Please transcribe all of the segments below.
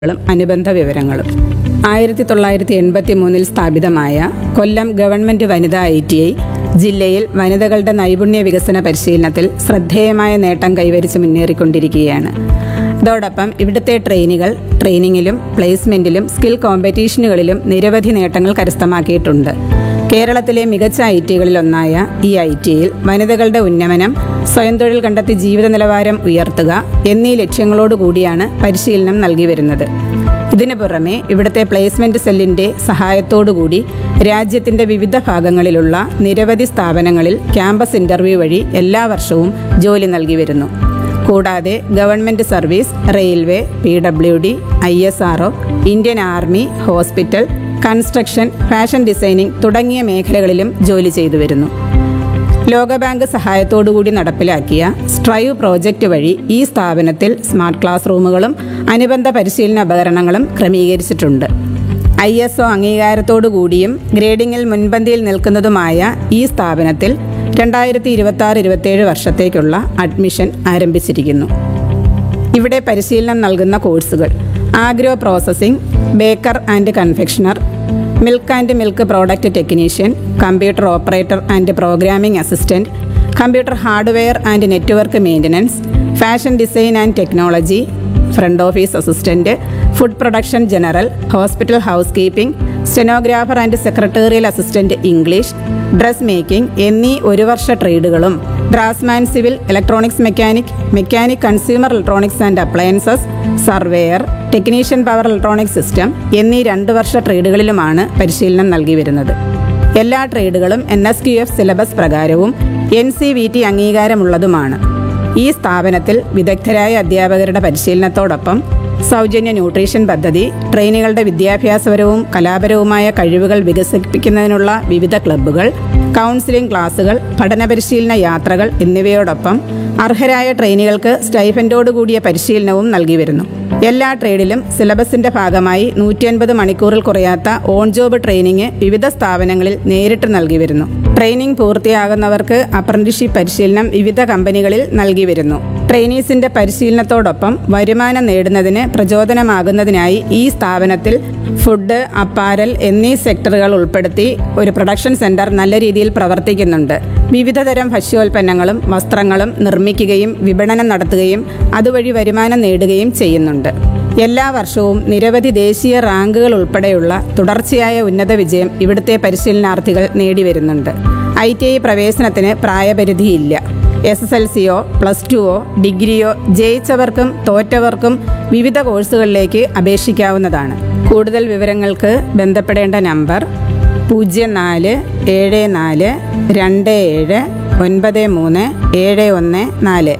ളും അനുബന്ധ വിവരങ്ങളും ആയിരത്തി തൊള്ളായിരത്തി എൺപത്തി മൂന്നിൽ സ്ഥാപിതമായ കൊല്ലം ഗവൺമെന്റ് വനിതാ ഐ ടി ഐ ജില്ലയിൽ വനിതകളുടെ നൈപുണ്യ വികസന പരിശീലനത്തിൽ ശ്രദ്ധേയമായ നേട്ടം കൈവരിച്ച് മുന്നേറിക്കൊണ്ടിരിക്കുകയാണ് അതോടൊപ്പം ഇവിടുത്തെ ട്രെയിനികൾ ട്രെയിനിങ്ങിലും പ്ലേസ്മെന്റിലും സ്കിൽ കോമ്പറ്റീഷനുകളിലും നിരവധി നേട്ടങ്ങൾ കരസ്ഥമാക്കിയിട്ടുണ്ട് കേരളത്തിലെ മികച്ച ഐ ടികളിലൊന്നായ ഈ ഐ ടിയിൽ വനിതകളുടെ ഉന്നമനം സ്വയം തൊഴിൽ കണ്ടെത്തി ജീവിത നിലവാരം ഉയർത്തുക എന്നീ ലക്ഷ്യങ്ങളോടുകൂടിയാണ് പരിശീലനം നൽകി വരുന്നത് ഇതിനു പുറമെ ഇവിടുത്തെ പ്ലേസ്മെന്റ് സെല്ലിന്റെ സഹായത്തോടുകൂടി രാജ്യത്തിന്റെ വിവിധ ഭാഗങ്ങളിലുള്ള നിരവധി സ്ഥാപനങ്ങളിൽ ക്യാമ്പസ് ഇന്റർവ്യൂ വഴി എല്ലാ വർഷവും ജോലി നൽകി വരുന്നു കൂടാതെ government service railway P W D I S R Indian army hospital construction fashion designing തുടങ്ങിയ മേഖലകളിലും ജോലി ചെയ്തു വരുന്നു ലോകബാങ്ക് സഹായത്തോടുകൂടി നടപ്പിലാക്കിയ സ്ട്രൈവ് പ്രോജക്റ്റ് വഴി ഈ സ്ഥാപനത്തിൽ സ്മാർട്ട് ക്ലാസ് റൂമുകളും അനുബന്ധ പരിശീലന ഉപകരണങ്ങളും ക്രമീകരിച്ചിട്ടുണ്ട് ഐ എസ് ഒ അംഗീകാരത്തോടുകൂടിയും ഗ്രേഡിംഗിൽ മുൻപന്തിയിൽ നിൽക്കുന്നതുമായ ഈ സ്ഥാപനത്തിൽ രണ്ടായിരത്തി ഇരുപത്തി ആറ് ഇരുപത്തേഴ് വർഷത്തേക്കുള്ള അഡ്മിഷൻ ആരംഭിച്ചിരിക്കുന്നു ഇവിടെ പരിശീലനം നൽകുന്ന കോഴ്സുകൾ agro processing baker and confectioner milk and milk product technician computer operator and programming assistant computer hardware and network maintenance fashion design and technology front office assistant food production general hospital house keeping stenographer and secretarial assistant English dress making എന്നീ ഒരു വർഷ ട്രേഡുകളും draughtsman civil electronics mechanic mechanic consumer electronics and appliances surveyor technician power electronic system എന്നീ രണ്ട് വർഷ ട്രേഡുകളിലുമാണ് പരിശീലനം നൽകി വരുന്നത് എല്ലാ ട്രേഡുകളും N S Q F syllabus പ്രകാരവും എൻ സി വി ടി അംഗീകാരമുള്ളതുമാണ് ഈ സ്ഥാപനത്തിൽ വിദഗ്ധരായ അധ്യാപകരുടെ പരിശീലനത്തോടൊപ്പം സൗജന്യ ന്യൂട്രീഷൻ പദ്ധതി ട്രെയിനികളുടെ വിദ്യാഭ്യാസപരവും കലാപരവുമായ കഴിവുകൾ വികസിപ്പിക്കുന്നതിനുള്ള വിവിധ ക്ലബ്ബുകൾ കൗൺസിലിംഗ് ക്ലാസുകൾ പഠന പരിശീലന യാത്രകൾ എന്നിവയോടൊപ്പം അർഹരായ ട്രെയിനികൾക്ക് സ്റ്റൈഫൻഡോടുകൂടിയ പരിശീലനവും നൽകി വരുന്നു എല്ലാ ട്രേഡിലും സിലബസിന്റെ ഭാഗമായി നൂറ്റി അൻപത് മണിക്കൂറിൽ കുറയാത്ത ഓൺ ജോബ് ട്രെയിനിങ് വിവിധ സ്ഥാപനങ്ങളിൽ നേരിട്ട് നൽകി വരുന്നു ട്രെയിനിങ് പൂർത്തിയാകുന്നവർക്ക് അപ്രന്റീഷിപ്പ് പരിശീലനം വിവിധ കമ്പനികളിൽ നൽകി വരുന്നു ട്രെയിനീസിന്റെ പരിശീലനത്തോടൊപ്പം വരുമാനം നേടുന്നതിന് പ്രചോദനമാകുന്നതിനായി ഈ സ്ഥാപനത്തിൽ ഫുഡ് അപ്പാരൽ എന്നീ സെക്ടറുകൾ ഉൾപ്പെടുത്തി ഒരു പ്രൊഡക്ഷൻ സെന്റർ നല്ല രീതിയിൽ പ്രവർത്തിക്കുന്നുണ്ട് വിവിധതരം ഭക്ഷ്യോൽപ്പന്നങ്ങളും വസ്ത്രങ്ങളും നിർമ്മിക്കുകയും വിപണനം നടത്തുകയും അതുവഴി വരുമാനം നേടുകയും ചെയ്യുന്നുണ്ട് എല്ലാ വർഷവും നിരവധി ദേശീയ റാങ്കുകൾ ഉൾപ്പെടെയുള്ള തുടർച്ചയായ ഉന്നത വിജയം ഇവിടുത്തെ പരിശീലനാർത്ഥികൾ നേടിവരുന്നുണ്ട് ഐ ടി ഐ പ്രവേശനത്തിന് പ്രായപരിധിയില്ല എസ് എസ് എൽ സിയോ പ്ലസ് ടുവോ ഡിഗ്രിയോ ജയിച്ചവർക്കും തോറ്റവർക്കും വിവിധ കോഴ്സുകളിലേക്ക് അപേക്ഷിക്കാവുന്നതാണ് കൂടുതൽ വിവരങ്ങൾക്ക് ബന്ധപ്പെടേണ്ട നമ്പർ പൂജ്യം നാല് ഏഴ് നാല് രണ്ട് ഏഴ് ഒൻപത് മൂന്ന് ഏഴ് ഒന്ന് നാല്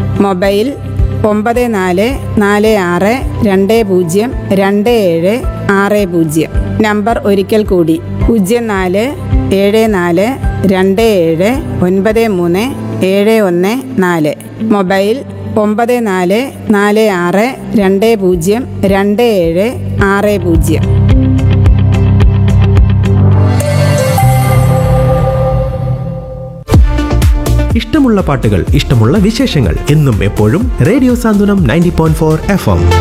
മൊബൈൽ ഒമ്പത് നാല് നാല് ആറ് രണ്ട് പൂജ്യം രണ്ട് ഏഴ് ആറ് പൂജ്യം നമ്പർ ഒരിക്കൽ കൂടി പൂജ്യം നാല് ഏഴ് നാല് രണ്ട് ഏഴ് ഒൻപത് മൂന്ന് ഏഴ് ഒന്ന് നാല് മൊബൈൽ ഒമ്പത് നാല് നാല് ആറ് രണ്ട് പൂജ്യം രണ്ട് ഏഴ് ആറ് പൂജ്യം ഇഷ്ടമുള്ള പാട്ടുകൾ ഇഷ്ടമുള്ള വിശേഷങ്ങൾ എന്നും എപ്പോഴും radio Santhwanam ninety point four F M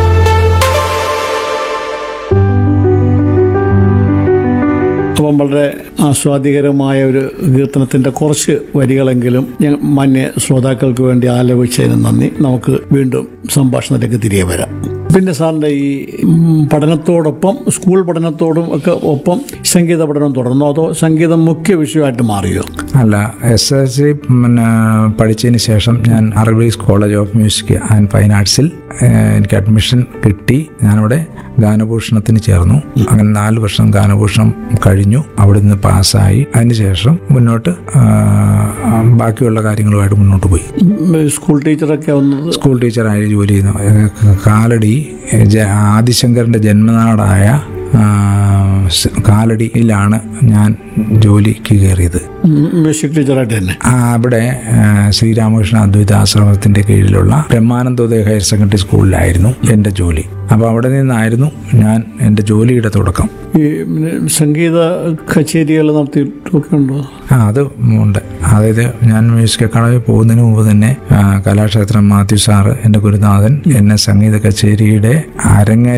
അപ്പം വളരെ ആസ്വാദികരമായ ഒരു കീർത്തനത്തിന്റെ കുറച്ച് വരികളെങ്കിലും ഞാൻ മാന്യ ശ്രോതാക്കൾക്ക് വേണ്ടി ആലോചിച്ചതിന് നന്ദി നമുക്ക് വീണ്ടും സംഭാഷണത്തിലേക്ക് തിരികെ വരാം പിന്നെ സാറിന്റെ ഈ ഉം, പഠനത്തോടൊപ്പം സ്കൂൾ പഠനത്തോടും ഒക്കെ ഒപ്പം സംഗീത പഠനം തുടർന്നോ അതോ സംഗീതം മുഖ്യ വിഷയമായിട്ട് മാറിയോ അല്ല എസ് എൽ സി പിന്നെ പഠിച്ചതിന് ശേഷം ഞാൻ അറബീസ് college of music and fine ആർട്സിൽ ഏഹ്, എനിക്ക് അഡ്മിഷൻ കിട്ടി ഞാനവിടെ ഗാനഭൂഷണത്തിന് ചേർന്നു അങ്ങനെ നാല് വർഷം ഗാനഭൂഷണം കഴിഞ്ഞു അവിടെ നിന്ന് പാസ്സായി അതിനുശേഷം മുന്നോട്ട് ആ, ബാക്കിയുള്ള കാര്യങ്ങളുമായിട്ട് മുന്നോട്ട് പോയി ഉം, സ്കൂൾ ടീച്ചറൊക്കെ വന്നത് സ്കൂൾ ടീച്ചറായി ജോലി ചെയ്യുന്നു ഏഹ്, കാലടി ഏഹ്, ജ- ആദിശങ്കറിൻ്റെ ജന്മനാടായ ആ, സ് കാലടിയിലാണ് ഞാൻ ജോലിക്ക് കയറിയത് ഉം, മ്യൂസിക് ടീച്ചറായിട്ട് തന്നെ ആ, അവിടെ ആ, ശ്രീരാമകൃഷ്ണ അദ്വൈത ആശ്രമത്തിന്റെ കീഴിലുള്ള ബ്രഹ്മാനന്ദോദയ ഹയർ സെക്കൻഡറി സ്കൂളിലായിരുന്നു എൻ്റെ ജോലി അപ്പോൾ അവിടെ നിന്നായിരുന്നു ഞാൻ എൻ്റെ ജോലിയുടെ തുടക്കം ഈ പിന്നെ സംഗീത കച്ചേരികൾ നടത്തിയിട്ടൊക്കെ ഉണ്ടോ ആ അത് ഉണ്ട് അതായത് ഞാൻ മ്യൂസിക് അക്കാഡമി പോകുന്നതിന് മുമ്പ് തന്നെ ആ, കലാക്ഷേത്രം മാത്യു സാറ് എൻ്റെ ഗുരുനാഥൻ എന്നെ സംഗീത കച്ചേരിയുടെ അരങ്ങേറ്റ